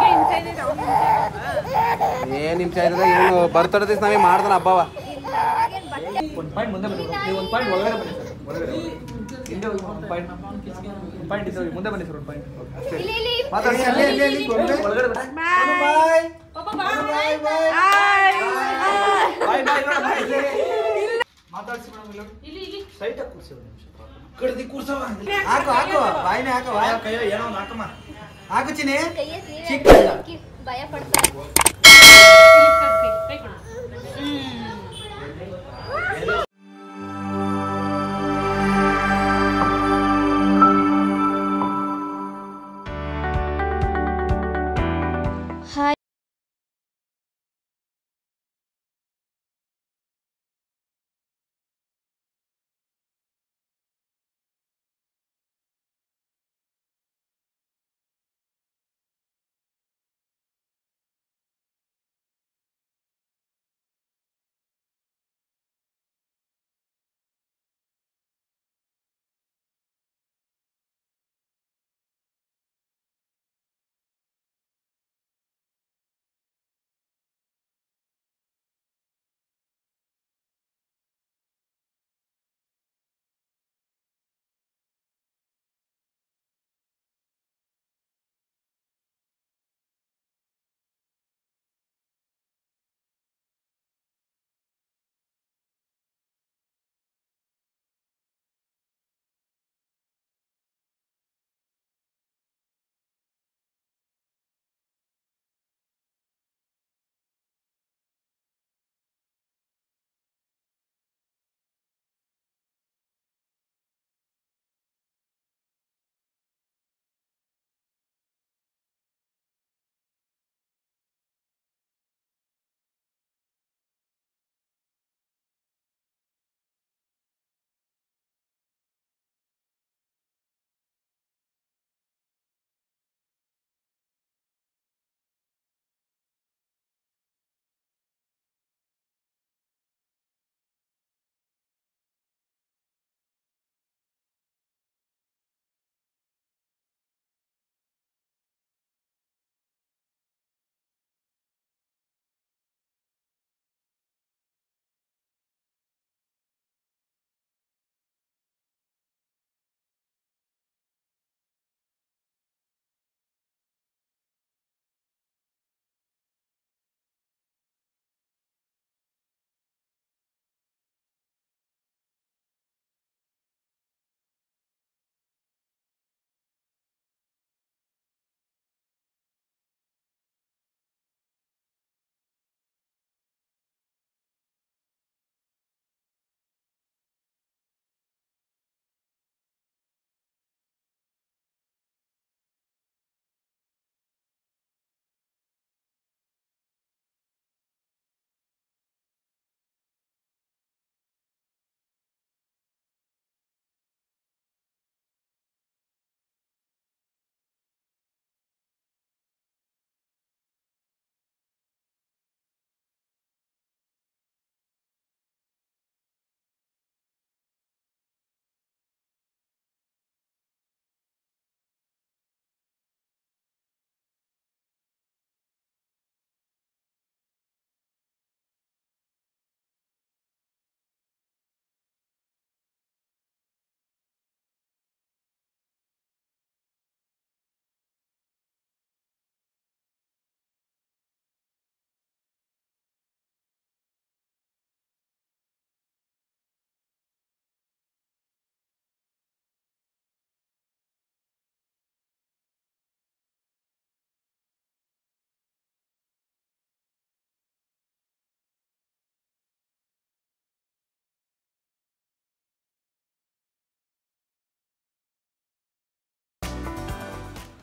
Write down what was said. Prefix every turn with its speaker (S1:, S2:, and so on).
S1: ಏನ್ ನಿಮಿಷ ಆಯ್ತದ ಇವನು ಬರ್ತಡೇ ದಿವಸ ನಾವೇ ಮಾಡ್ತಾನ ಹಬ್ಬವ
S2: ಒಂದು ಪಾಯಿಂಟ್ ಮುಂದೆ ಬನ್ನಿ ನೀವು ಒಂದು ಪಾಯಿಂಟ್ ಒಳಗಡೆ ಬನ್ನಿ ಸರ್ ಒಳಗಡೆ ಹಿಂದೆ ಹೋಗಿ ಒಂದು ಪಾಯಿಂಟ್ ಒಂದು ಪಾಯಿಂಟ್ ಇದೆ ಹೋಗಿ ಮುಂದೆ ಬನ್ನಿ ಸರ್ ಒಂದು ಪಾಯಿಂಟ್ ಮಾತಾಡಿ ಅಲ್ಲೇ ಅಲ್ಲೇ ಅಲ್ಲಿ ಒಳಗಡೆ ಬನ್ನಿ ಬಾಯ್ ಬಾಯ್ ಬಾಯ್ ಬಾಯ್ ಮಾತಾಡ್ಸಿ ಮೇಡಮ್ ಇಲ್ಲ ಸೈಟ್ ಹಾಕಿ ಕೂರ್ಸಿ ಒಂದು ನಿಮಿಷ ಕಡ್ದಿ ಕೂರ್ಸವ
S3: ಹಾಕು ಹಾಕು ಬಾಯಿನೇ ಹಾಕು
S2: ಬಾಯ ಕೈಯ ಏನೋ ಒಂದು ಹಾಕಮ್ಮ
S3: ಹಾಕು ಚಿನಿ
S4: ಭಯ ಪಡ್ತಾ